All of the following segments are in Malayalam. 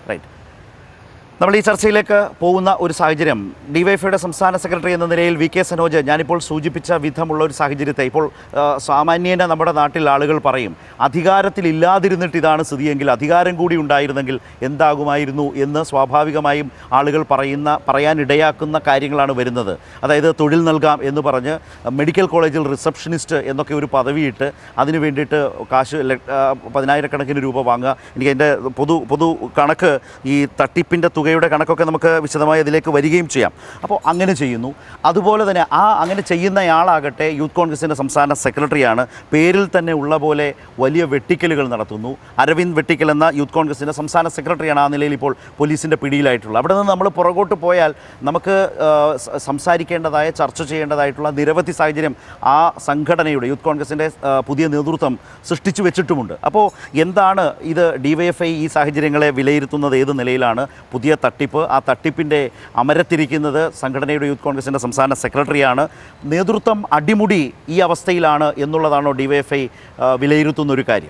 റൈറ്റ് നമ്മൾ ഈ ചർച്ചയിലേക്ക് പോകുന്ന ഒരു സാഹചര്യം ഡിവൈഫൈയുടെ സംസ്ഥാന സെക്രട്ടറി എന്ന നിലയിൽ വി കെ സനോജ് ഞാനിപ്പോൾ സൂചിപ്പിച്ച വിധമുള്ള ഒരു സാഹചര്യത്തെ ഇപ്പോൾ ആ, സാമാന്യേന നമ്മുടെ നാട്ടിൽ ആളുകൾ പറയും അധികാരത്തിലില്ലാതിരുന്നിട്ട് ഇതാണ് സ്ഥിതിയെങ്കിൽ അധികാരം കൂടി ഉണ്ടായിരുന്നെങ്കിൽ എന്താകുമായിരുന്നു എന്ന് സ്വാഭാവികമായും ആളുകൾ പറയുന്ന പറയാനിടയാക്കുന്ന കാര്യങ്ങളാണ് വരുന്നത് അതായത് തൊഴിൽ നൽകാം എന്ന് പറഞ്ഞ് മെഡിക്കൽ കോളേജിൽ റിസപ്ഷനിസ്റ്റ് എന്നൊക്കെ ഒരു പദവിയിട്ട് അതിന് വേണ്ടിയിട്ട് കാശ് ല- ആ, പതിനായിരക്കണക്കിന് രൂപ വാങ്ങുക എനിക്ക് അതിൻ്റെ പൊതു പൊതു കണക്ക് ഈ തട്ടിപ്പിൻ്റെ തുകയുടെ കണക്കൊക്കെ നമുക്ക് വിശദമായി അതിലേക്ക് വരികയും ചെയ്യാം അപ്പോൾ അങ്ങനെ ചെയ്യുന്നു അതുപോലെ തന്നെ ആ അങ്ങനെ ചെയ്യുന്നയാളാകട്ടെ യൂത്ത് കോൺഗ്രസിൻ്റെ സംസ്ഥാന സെക്രട്ടറിയാണ് പേരിൽ തന്നെ ഉള്ള പോലെ വലിയ വെട്ടിക്കലുകൾ നടത്തുന്നു അരവിന്ദ് വെട്ടിക്കൽ എന്ന യൂത്ത് കോൺഗ്രസിൻ്റെ സംസ്ഥാന സെക്രട്ടറിയാണ് ആ നിലയിൽ ഇപ്പോൾ പോലീസിൻ്റെ പിടിയിലായിട്ടുള്ളത് അവിടെ നിന്ന് നമ്മൾ പുറകോട്ട് പോയാൽ നമുക്ക് ആ, സ- സംസാരിക്കേണ്ടതായ ചർച്ച ചെയ്യേണ്ടതായിട്ടുള്ള നിരവധി സാഹചര്യം ആ സംഘടനയുടെ യൂത്ത് കോൺഗ്രസിൻ്റെ ആ, പുതിയ നേതൃത്വം സൃഷ്ടിച്ചു വെച്ചിട്ടുമുണ്ട് അപ്പോൾ എന്താണ് ഇത് ഡിവൈഎഫ്ഐ ഈ സാഹചര്യങ്ങളെ വിലയിരുത്തുന്നത് ഏത് നിലയിലാണ് പുതിയ തട്ടിപ്പ് ആ തട്ടിപ്പിൻ്റെ അമരത്തിരിക്കുന്നത് സംഘടനയുടെ യൂത്ത് കോൺഗ്രസിൻ്റെ സംസ്ഥാന സെക്രട്ടറിയാണ് നേതൃത്വം അടിമുടി ഈ അവസ്ഥയിലാണ് എന്നുള്ളതാണോ ഡിവൈഎഫ്ഐ വിലയിരുത്തുന്ന ഒരു കാര്യം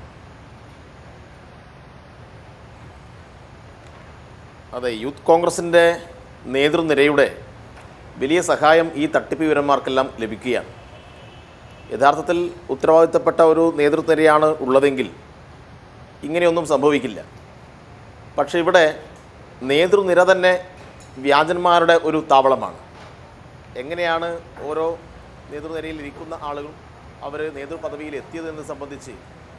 അതെ യൂത്ത് കോൺഗ്രസിൻ്റെ നേതൃനിരയുടെ വലിയ സഹായം ഈ തട്ടിപ്പ് വിവരന്മാർക്കെല്ലാം ലഭിക്കുകയാണ് യഥാർത്ഥത്തിൽ ഉത്തരവാദിത്തപ്പെട്ട ഒരു നേതൃനിരയാണ് ഉള്ളതെങ്കിൽ ഇങ്ങനെയൊന്നും സംഭവിക്കില്ല പക്ഷേ ഇവിടെ നേതൃനിര തന്നെ വ്യാജന്മാരുടെ ഒരു താവളമാണ് എങ്ങനെയാണ് ഓരോ നേതൃനിരയിൽ ഇരിക്കുന്ന ആളുകളും അവർ നേതൃപദവിയിൽ എത്തിയതെന്ന് സംബന്ധിച്ച്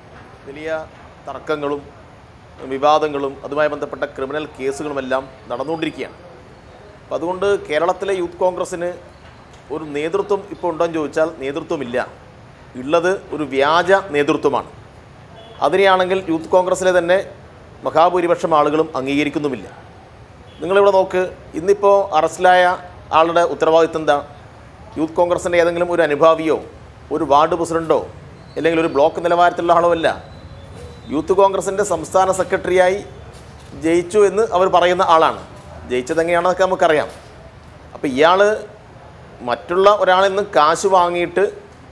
വലിയ തർക്കങ്ങളും വിവാദങ്ങളും അതുമായി ബന്ധപ്പെട്ട ക്രിമിനൽ കേസുകളുമെല്ലാം നടന്നുകൊണ്ടിരിക്കുകയാണ് അപ്പം അതുകൊണ്ട് കേരളത്തിലെ യൂത്ത് കോൺഗ്രസ്സിന് ഒരു നേതൃത്വം ഇപ്പോൾ ഉണ്ടോ എന്ന് ചോദിച്ചാൽ നേതൃത്വമില്ല ഉള്ളത് ഒരു വ്യാജ നേതൃത്വമാണ് അതിനെയാണെങ്കിൽ യൂത്ത് കോൺഗ്രസ്സിലെ തന്നെ മഹാഭൂരിപക്ഷം ആളുകളും അംഗീകരിക്കുന്നുമില്ല നിങ്ങളിവിടെ നോക്ക് ഇന്നിപ്പോൾ അറസ്റ്റിലായ ആളുടെ ഉത്തരവാദിത്വം എന്താ യൂത്ത് കോൺഗ്രസിൻ്റെ ഏതെങ്കിലും ഒരു അനുഭാവിയോ ഒരു വാർഡ് പ്രസിഡൻറ്റോ അല്ലെങ്കിൽ ഒരു ബ്ലോക്ക് നിലവാരത്തിലുള്ള ആളോ അല്ല യൂത്ത് കോൺഗ്രസിൻ്റെ സംസ്ഥാന സെക്രട്ടറിയായി ജയിച്ചു എന്ന് അവർ പറയുന്ന ആളാണ് ജയിച്ചതെങ്ങനെയാണെന്നൊക്കെ നമുക്കറിയാം അപ്പോൾ ഇയാൾ മറ്റുള്ള ഒരാളിൽ നിന്ന് കാശ് വാങ്ങിയിട്ട്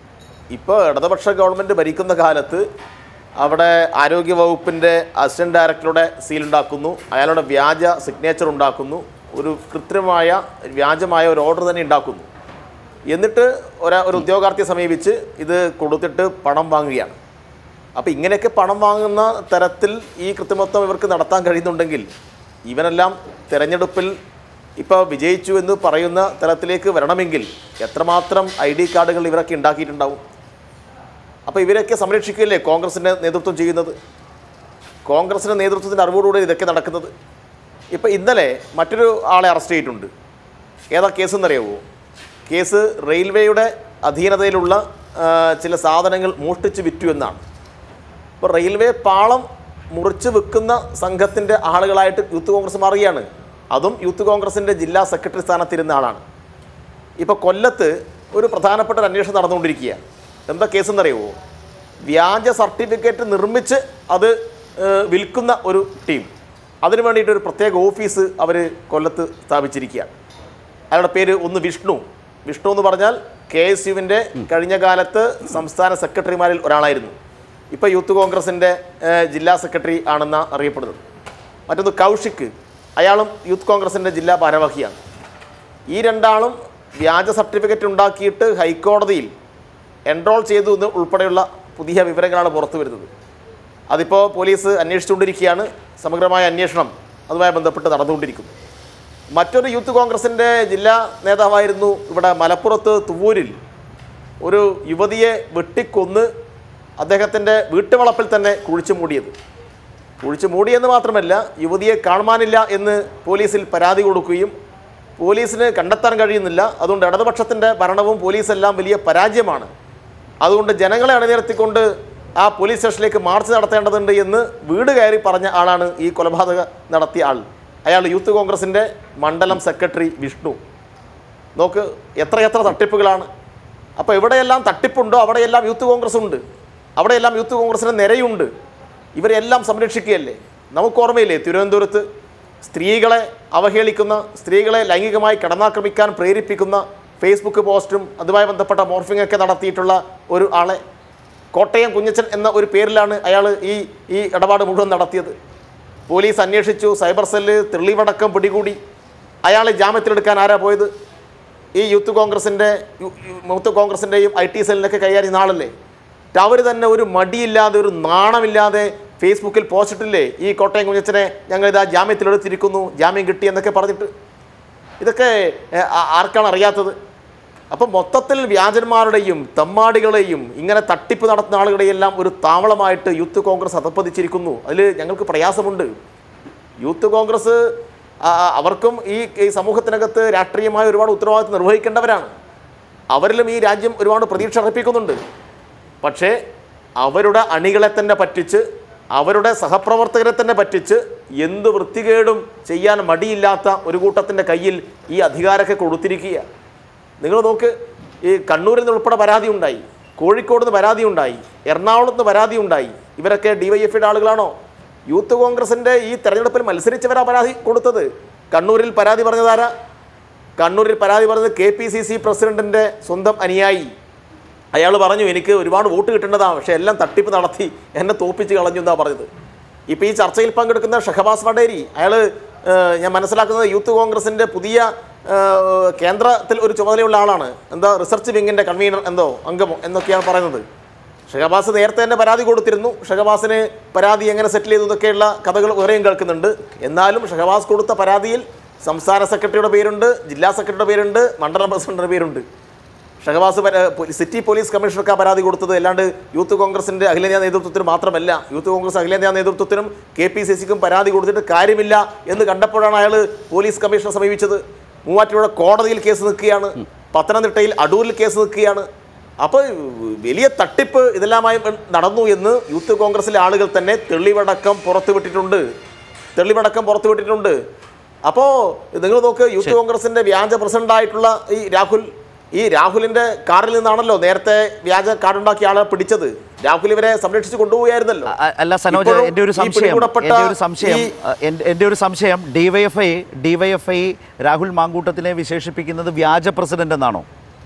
ഇപ്പോൾ ഇടതുപക്ഷ ഗവൺമെൻറ് ഭരിക്കുന്ന കാലത്ത് അവിടെ ആരോഗ്യ വകുപ്പിൻ്റെ അസിസ്റ്റൻറ്റ് ഡയറക്ടറുടെ സീൽ ഉണ്ടാക്കുന്നു അയാളുടെ വ്യാജ സിഗ്നേച്ചർ ഉണ്ടാക്കുന്നു ഒരു കൃത്രിമമായ വ്യാജമായ ഒരു ഓർഡർ തന്നെ ഉണ്ടാക്കുന്നു എന്നിട്ട് ഒരാ ഒരു ഉദ്യോഗാർത്ഥിയെ സമീപിച്ച് ഇത് കൊടുത്തിട്ട് പണം വാങ്ങുകയാണ് അപ്പോൾ ഇങ്ങനെയൊക്കെ പണം വാങ്ങുന്ന തരത്തിൽ ഈ കൃത്രിമത്വം ഇവർക്ക് നടത്താൻ കഴിയുന്നുണ്ടെങ്കിൽ ഇവനെല്ലാം തിരഞ്ഞെടുപ്പിൽ ഇപ്പോൾ വിജയിച്ചു എന്ന് പറയുന്ന തലത്തിലേക്ക് വരണമെങ്കിൽ എത്രമാത്രം ഐ ഡി കാർഡുകൾ ഇവരൊക്കെ ഉണ്ടാക്കിയിട്ടുണ്ടാവും അപ്പോൾ ഇവരൊക്കെ സംരക്ഷിക്കുകയല്ലേ കോൺഗ്രസിൻ്റെ നേതൃത്വം ചെയ്യുന്നത് കോൺഗ്രസിൻ്റെ നേതൃത്വത്തിൻ്റെ അറിവോടുകൂടി ഇതൊക്കെ നടക്കുന്നത് ഇപ്പോൾ ഇന്നലെ മറ്റൊരു ആളെ അറസ്റ്റ് ചെയ്തിട്ടുണ്ട് ഏതാ കേസ് എന്നറിയാവോ കേസ് റെയിൽവേയുടെ അധീനതയിലുള്ള ആ, ചില സാധനങ്ങൾ മോഷ്ടിച്ച് വിറ്റു എന്നാണ് ഇപ്പോൾ റെയിൽവേ പാളം മുറിച്ച് വെക്കുന്ന സംഘത്തിൻ്റെ ആളുകളായിട്ട് യൂത്ത് കോൺഗ്രസ് മാറുകയാണ് അതും യൂത്ത് കോൺഗ്രസിൻ്റെ ജില്ലാ സെക്രട്ടറി സ്ഥാനത്തിരുന്ന ആളാണ് ഇപ്പോൾ കൊല്ലത്ത് ഒരു പ്രധാനപ്പെട്ട ഒരു അന്വേഷണം നടന്നുകൊണ്ടിരിക്കുകയാണ് എന്താ കേസ് എന്നറിയുമോ വ്യാജ സർട്ടിഫിക്കറ്റ് നിർമ്മിച്ച് അത് ഏഹ്, വിൽക്കുന്ന ഒരു ടീം അതിനു വേണ്ടിയിട്ട് ഒരു പ്രത്യേക ഓഫീസ് അവർ കൊല്ലത്ത് സ്ഥാപിച്ചിരിക്കുകയാണ് അയാളുടെ പേര് ഒന്ന് വിഷ്ണു വിഷ്ണു എന്ന് പറഞ്ഞാൽ കെ എസ് യുവിൻ്റെ കഴിഞ്ഞ കാലത്ത് സംസ്ഥാന സെക്രട്ടറിമാരിൽ ഒരാളായിരുന്നു ഇപ്പോൾ യൂത്ത് കോൺഗ്രസിൻ്റെ ഏഹ്, ജില്ലാ സെക്രട്ടറി ആണെന്ന് അറിയപ്പെടുന്നത് മറ്റൊന്ന് കൗശിക് അയാളും യൂത്ത് കോൺഗ്രസിൻ്റെ ജില്ലാ ഭാരവാഹിയാണ് ഈ രണ്ടാളും വ്യാജ സർട്ടിഫിക്കറ്റ് ഉണ്ടാക്കിയിട്ട് ഹൈക്കോടതിയിൽ എൻറോൾ ചെയ്തു എന്ന് ഉൾപ്പെടെയുള്ള പുതിയ വിവരങ്ങളാണ് പുറത്തു വരുന്നത് അതിപ്പോൾ പോലീസ് അന്വേഷിച്ചുകൊണ്ടിരിക്കുകയാണ് സമഗ്രമായ അന്വേഷണം അതുമായി ബന്ധപ്പെട്ട് നടന്നുകൊണ്ടിരിക്കുന്നു മറ്റൊരു യൂത്ത് കോൺഗ്രസിൻ്റെ ജില്ലാ നേതാവായിരുന്നു ഇവിടെ മലപ്പുറത്ത് തുവൂരിൽ ഒരു യുവതിയെ വെട്ടിക്കൊന്ന് അദ്ദേഹത്തിൻ്റെ വീട്ടുവളപ്പിൽ തന്നെ കുഴിച്ചു മൂടിയത് കുഴിച്ചു മൂടിയെന്ന് മാത്രമല്ല യുവതിയെ കാണുവാനില്ല എന്ന് പോലീസിൽ പരാതി കൊടുക്കുകയും പോലീസിന് കണ്ടെത്താൻ കഴിയുന്നില്ല അതുകൊണ്ട് ഇടതുപക്ഷത്തിൻ്റെ ഭരണവും പോലീസെല്ലാം വലിയ പരാജയമാണ് അതുകൊണ്ട് ജനങ്ങളെ അണിനിരത്തിക്കൊണ്ട് ആ പോലീസ് സ്റ്റേഷനിലേക്ക് മാർച്ച് നടത്തേണ്ടതുണ്ട് എന്ന് വീട് കയറി പറഞ്ഞ ആളാണ് ഈ കൊലപാതകം നടത്തിയ ആൾ അയാൾ യൂത്ത് കോൺഗ്രസിൻ്റെ മണ്ഡലം സെക്രട്ടറി വിഷ്ണു നോക്ക് എത്രയെത്ര തട്ടിപ്പുകളാണ് അപ്പോൾ എവിടെയെല്ലാം തട്ടിപ്പുണ്ടോ അവിടെയെല്ലാം യൂത്ത് കോൺഗ്രസ് ഉണ്ട് അവിടെയെല്ലാം യൂത്ത് കോൺഗ്രസിന് നിരയുണ്ട് ഇവരെല്ലാം സംരക്ഷിക്കുകയല്ലേ നമുക്ക് ഓർമ്മയില്ലേ തിരുവനന്തപുരത്ത് സ്ത്രീകളെ അവഹേളിക്കുന്ന സ്ത്രീകളെ ലൈംഗികമായി കടന്നാക്രമിക്കാൻ പ്രേരിപ്പിക്കുന്ന ഫേസ്ബുക്ക് പോസ്റ്റും അതുമായി ബന്ധപ്പെട്ട മോർഫിംഗ് ഒക്കെ നടത്തിയിട്ടുള്ള ഒരു ആളെ കോട്ടയം കുഞ്ഞച്ചൻ എന്ന ഒരു പേരിലാണ് അയാൾ ഈ ഈ ഇടപാട് മുഴുവൻ നടത്തിയത് പോലീസ് അന്വേഷിച്ചു സൈബർ സെല്ല് തെളിവടക്കം പിടികൂടി അയാളെ ജാമ്യത്തിലെടുക്കാൻ ആരാ പോയത് ഈ യൂത്ത് കോൺഗ്രസിൻ്റെ യൂത്ത് കോൺഗ്രസിൻ്റെയും ഐ ടി സെല്ലിനൊക്കെ കൈകാര്യം ചെയ്യുന്ന ആളല്ലേ അവർ തന്നെ ഒരു മടിയില്ലാതെ ഒരു നാണമില്ലാതെ ഫേസ്ബുക്കിൽ പോസ്റ്റ് ഇട്ടില്ലേ ഈ കോട്ടയം കുഞ്ഞച്ചനെ ഞങ്ങൾ ഇതാ ജാമ്യത്തിലെടുത്തിരിക്കുന്നു ജാമ്യം കിട്ടി എന്നൊക്കെ പറഞ്ഞിട്ട് ഇതൊക്കെ ഏ, ആ- ആർക്കാണ് അറിയാത്തത് അപ്പം മൊത്തത്തിൽ വ്യാജന്മാരുടെയും തെമ്മാടികളെയും ഇങ്ങനെ തട്ടിപ്പ് നടത്തുന്ന ആളുകളുടെയും എല്ലാം ഒരു താവളമായിട്ട് യൂത്ത് കോൺഗ്രസ് അധപ്പതിച്ചിരിക്കുന്നു അതിൽ ഞങ്ങൾക്ക് പ്രയാസമുണ്ട് യൂത്ത് കോൺഗ്രസ് ആ, അവർക്കും ഈ ഈ സമൂഹത്തിനകത്ത് രാഷ്ട്രീയമായ ഒരുപാട് ഉത്തരവാദിത്വം നിർവഹിക്കേണ്ടവരാണ് അവരിലും ഈ രാജ്യം ഒരുപാട് പ്രതീക്ഷ അർപ്പിക്കുന്നുണ്ട് പക്ഷേ അവരുടെ അണികളെ തന്നെ പറ്റിച്ച് അവരുടെ സഹപ്രവർത്തകരെ തന്നെ പറ്റിച്ച് എന്ത് വൃത്തികേടും ചെയ്യാൻ മടിയില്ലാത്ത ഒരു കൂട്ടത്തിൻ്റെ കയ്യിൽ ഈ അധികാരമൊക്കെ കൊടുത്തിരിക്കുക നിങ്ങൾ നോക്ക് ഈ കണ്ണൂരിൽ നിന്ന് ഉൾപ്പെടെ പരാതി ഉണ്ടായി കോഴിക്കോട് നിന്ന് പരാതി ഉണ്ടായി എറണാകുളത്ത് നിന്ന് പരാതി ഉണ്ടായി ഇവരൊക്കെ ഡിവൈഎഫിയുടെ ആളുകളാണോ യൂത്ത് കോൺഗ്രസിൻ്റെ ഈ തെരഞ്ഞെടുപ്പിൽ മത്സരിച്ചവരാ പരാതി കൊടുത്തത് കണ്ണൂരിൽ പരാതി പറഞ്ഞതാരാ കണ്ണൂരിൽ പരാതി പറഞ്ഞത് കെ പി സി സി പ്രസിഡന്റിൻ്റെ സ്വന്തം അനുയായി അയാൾ പറഞ്ഞു എനിക്ക് ഒരുപാട് വോട്ട് കിട്ടേണ്ടതാണ് പക്ഷേ എല്ലാം തട്ടിപ്പ് നടത്തി എന്നെ തോപ്പിച്ച് കളഞ്ഞു എന്നാണ് പറഞ്ഞത് ഇപ്പോൾ ഈ ചർച്ചയിൽ പങ്കെടുക്കുന്ന ഷഹബാസ് വഡേരി അയാൾ ഞാൻ മനസ്സിലാക്കുന്നത് യൂത്ത് കോൺഗ്രസിൻ്റെ പുതിയ ഏഹ്, കേന്ദ്രത്തിൽ ഒരു ചുമതലയുള്ള ആളാണ് എന്താ റിസർച്ച് വിങ്ങിൻ്റെ കൺവീനർ എന്തോ അംഗമോ എന്നൊക്കെയാണ് പറയുന്നത് ഷഹബാസ് നേരത്തെ തന്നെ പരാതി കൊടുത്തിരുന്നു ഷഹബാസിന് പരാതി എങ്ങനെ സെറ്റിൽ ചെയ്തു എന്നൊക്കെയുള്ള കഥകൾ വേറെയും കേൾക്കുന്നുണ്ട് എന്നാലും ഷഹബാസ് കൊടുത്ത പരാതിയിൽ സംസ്ഥാന സെക്രട്ടറിയുടെ പേരുണ്ട് ജില്ലാ സെക്രട്ടറിയുടെ പേരുണ്ട് മണ്ഡലം പ്രസിഡന്റിന്റെ പേരുണ്ട് ഷഹബാസ് പര- പോ- സിറ്റി പോലീസ് കമ്മീഷണർക്ക് ആ പരാതി കൊടുത്തത് അല്ലാണ്ട് യൂത്ത് കോൺഗ്രസിന്റെ അഖിലേന്ത്യാ നേതൃത്വത്തിന് മാത്രമല്ല യൂത്ത് കോൺഗ്രസ് അഖിലേന്ത്യാ നേതൃത്വത്തിനും കെ പി സി സിക്കും പരാതി കൊടുത്തിട്ട് കാര്യമില്ല എന്ന് കണ്ടപ്പോഴാണ് അയാൾ പോലീസ് കമ്മീഷണറെ സമീപിച്ചത് മൂവാറ്റുപുഴ കോടതിയിൽ കേസ് നിൽക്കുകയാണ് പത്തനംതിട്ടയിൽ അടൂരിൽ കേസ് നിൽക്കുകയാണ് അപ്പോൾ വലിയ തട്ടിപ്പ് ഇതെല്ലാമായി നടന്നു എന്ന് യൂത്ത് കോൺഗ്രസിലെ ആളുകൾ തന്നെ തെളിവടക്കം പുറത്തുവിട്ടിട്ടുണ്ട് തെളിവടക്കം പുറത്തുവിട്ടിട്ടുണ്ട് അപ്പോൾ നിങ്ങൾ നോക്ക് യൂത്ത് കോൺഗ്രസിന്റെ വ്യാജ പ്രസിഡന്റായിട്ടുള്ള ഈ രാഹുൽ ഈ രാഹുലിന്റെ കാറിൽ നിന്നാണല്ലോ നേരത്തെ വ്യാജ കാർഡുണ്ടാക്കിയ ആളെ പിടിച്ചത് രാഹുൽ ഇവരെ സംരക്ഷിച്ച് കൊണ്ടുപോവുകയായിരുന്നല്ലോ അ- അല്ല സനോജ് ഇപ്പോഴും എൻ്റെ ഒരു ഈ സംശയം പിടികൂടപ്പെട്ട എൻ്റെ ഒരു സംശയം ഈ- അ, എൻ്റെ എൻ്റെ ഒരു സംശയം ഡിവൈഎഫ്ഐ ഡിവൈഎഫ്ഐ രാഹുൽ മാങ്കൂട്ടത്തിനെ വിശേഷിപ്പിക്കുന്നത് വ്യാജ പ്രസിഡന്റ് എന്നാണോ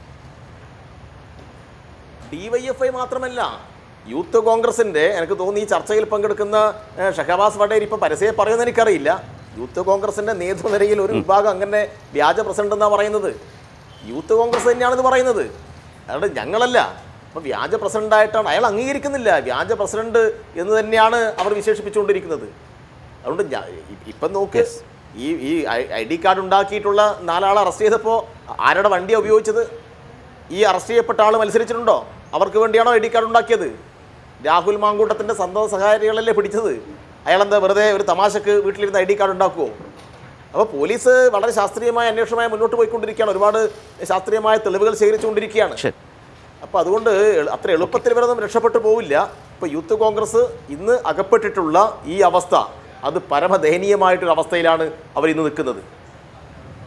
ഡിവൈഎഫ്ഐ മാത്രമല്ല യൂത്ത് കോൺഗ്രസിന്റെ എനിക്ക് തോന്നുന്നു ഈ ചർച്ചയിൽ പങ്കെടുക്കുന്ന ഏഹ്, ഷഹബാസ് വഡേരി ഇപ്പൊ പരസ്യം പറയുന്നത് എനിക്കറിയില്ല യൂത്ത് കോൺഗ്രസിന്റെ നേതൃനിരയിൽ ഒരു വിഭാഗം അങ്ങനെ വ്യാജ പ്രസിഡന്റ് എന്നാ പറയുന്നത് യൂത്ത് കോൺഗ്രസ് തന്നെയാണിത് പറയുന്നത് അതുകൊണ്ട് ഞങ്ങളല്ല അപ്പൊ വ്യാജ പ്രസിഡന്റായിട്ടാണ് അയാൾ അംഗീകരിക്കുന്നില്ല വ്യാജ പ്രസിഡന്റ് എന്ന് തന്നെയാണ് അവർ വിശേഷിപ്പിച്ചുകൊണ്ടിരിക്കുന്നത് അതുകൊണ്ട് ഞാ- ഇ- ഇപ്പം നോക്ക് ഈ ഈ ഐ ഡി കാർഡ് ഉണ്ടാക്കിയിട്ടുള്ള നാലാളെ അറസ്റ്റ് ചെയ്തപ്പോൾ ആരുടെ വണ്ടിയാണ് ഉപയോഗിച്ചത് ഈ അറസ്റ്റ് ചെയ്യപ്പെട്ട ആൾ മത്സരിച്ചിട്ടുണ്ടോ അവർക്ക് വേണ്ടിയാണോ ഐ ഡി കാർഡ് ഉണ്ടാക്കിയത് രാഹുൽ മാങ്കൂട്ടത്തിൻ്റെ സന്തോഷ സഹാരികളല്ലേ പിടിച്ചത് അയാളെന്താ വെറുതെ ഒരു തമാശക്ക് വീട്ടിലിരുന്ന് ഐ ഡി കാർഡ് ഉണ്ടാക്കുമോ അപ്പോൾ പോലീസ് വളരെ ശാസ്ത്രീയമായ അന്വേഷണമായി മുന്നോട്ട് പോയിക്കൊണ്ടിരിക്കുകയാണ് ഒരുപാട് ശാസ്ത്രീയമായ തെളിവുകൾ ശേഖരിച്ചുകൊണ്ടിരിക്കുകയാണ് ശരി അപ്പോൾ അതുകൊണ്ട് എളു- അത്ര എളുപ്പത്തിൽ ഇവരൊന്നും രക്ഷപ്പെട്ടു പോവില്ല ഇപ്പോൾ യൂത്ത് കോൺഗ്രസ് ഇന്ന് അകപ്പെട്ടിട്ടുള്ള ഈ അവസ്ഥ അത് പരമദയനീയമായിട്ടൊരു അവസ്ഥയിലാണ് അവർ ഇന്ന് നിൽക്കുന്നത്